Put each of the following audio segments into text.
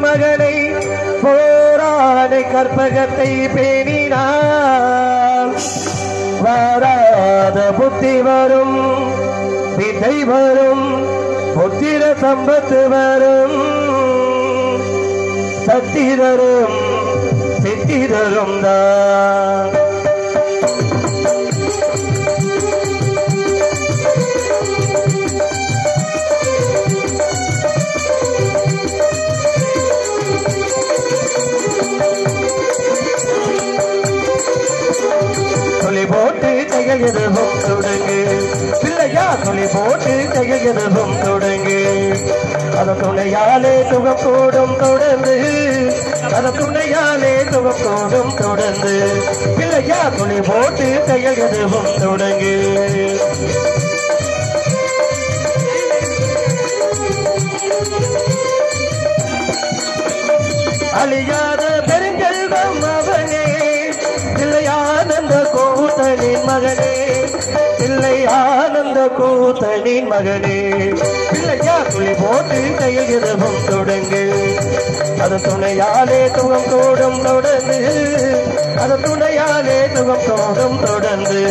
மகனை போராடை கற்பகத்தை பேணினார் வாராத புத்தி வரும் விதை வரும் புத்திர சம்பத்து வரும் சத்திரரும் சித்திரரும் தான் துளி போட்டு செயல் எதுவும் தொடங்கு பிள்ளையா துளி போட்டு செயல் எதுவும் தொடங்கு அத துணையாலே சுகம் கூடும் தொடர்ந்து அத துணையாலே சுகம் கூடும் தொடர்ந்து பிள்ளையா துளி போட்டு செயல் எதுவும் தொடங்கு அழியாத பெருஞ்செல்வம் அவனே இல்லை ஆனந்த கூத்தனின் மகனே இல்லை ஆனந்த கூத்தனின் மகனே பிள்ளையா துளி போட்டு கையில் இரவும் தொடங்கு அது துணையாலே துகம் கூடும் தொடர்ந்து அது துணையாலே துகம் கூடும் தொடர்ந்து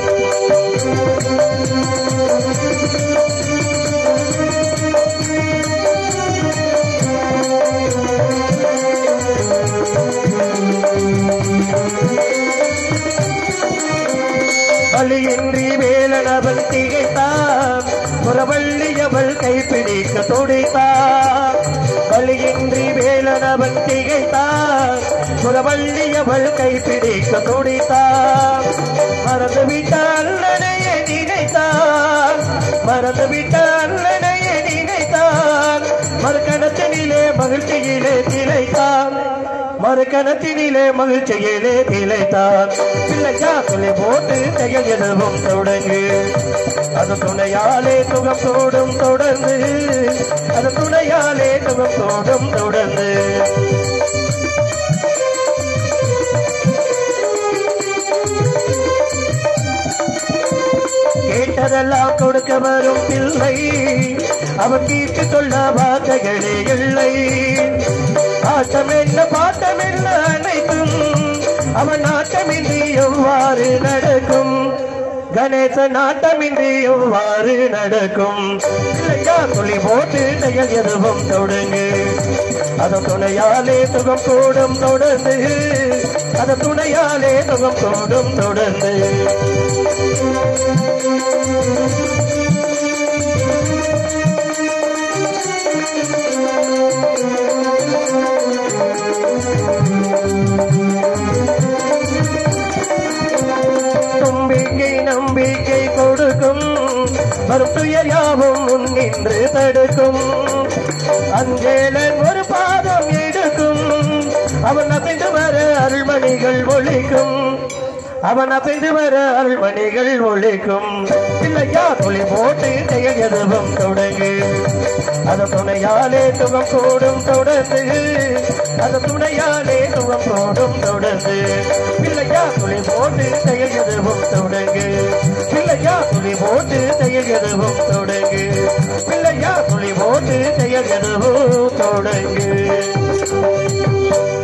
வழியின்றி வேலனவள் திகைத்தான் புறவள்ளியவள் கைப்பிடிக்க துடித்தான் வழியின்றி வேலனவள் திகைத்தான் புறவள்ளியவள் கைப்பிடிக்க துடித்தான் மறந்து விட்டால் நனைய நினைத்தான் மறந்து விட்டால் நனைய நினைத்தான் மறுக்கணத்தினிலே மகிழ்ச்சியிலே திளைத்தான் மறுக்கணத்தினிலே மகிழ்ச்சியிலே திளைத்தான் பிள்ளையா துளி போட்டு கையில் எதுவும் தொடங்கு அது துணையாலே சுகம் தோடும் தொடர்ந்து அது துணையாலே சுகம் தோடும் தொடர்ந்து கேட்டதெல்லாம் கொடுக்க வரும் பிள்ளை அவன் தீர்த்து கொள்ள வார்த்தைகளே இல்லை ஆட்டம் என்ன பாட்டம் என்ன அனைத்தும் அவன் நாட்டமின்றி எவ்வாறு நடக்கும் கணேச நாட்டமின்றி எவ்வாறு நடக்கும் இல்லையா துளி போட்டு செயல் எதுவும் தொடங்கு அது துணையாலே சுகம் கூடும் தொடர்ந்து அது துணையாலே சுகம் கூடும் தொடர்ந்து நம்பிக்கை நம்பிக்கை கொடுக்கும் வரும் துயர் யாவும் முன்னின்று தடுக்கும் அஞ்சேலன் ஒரு பாதம் எடுக்கும் அவன் அசைந்து வர அருள்மணிகள் ஒழிக்கும் அவன் அசைந்து வர அருள்மணிகள் ஒழிக்கும் இல்லையா துளி போட்டு செயல் எதுவும் தொடங்கு அது துணையாலே சுகம் கூடும் தொடர்ந்து அது துணையாலே சுகம் கூடும் தொடர்ந்து பிள்ளையா துளி போட்டு செயல் எதுவும் தொடங்கு பிள்ளையா துளி போட்டு செயல் எதுவும் தொடங்கு பிள்ளையா துளி போட்டு செயல் எதுவும் தொடங்கு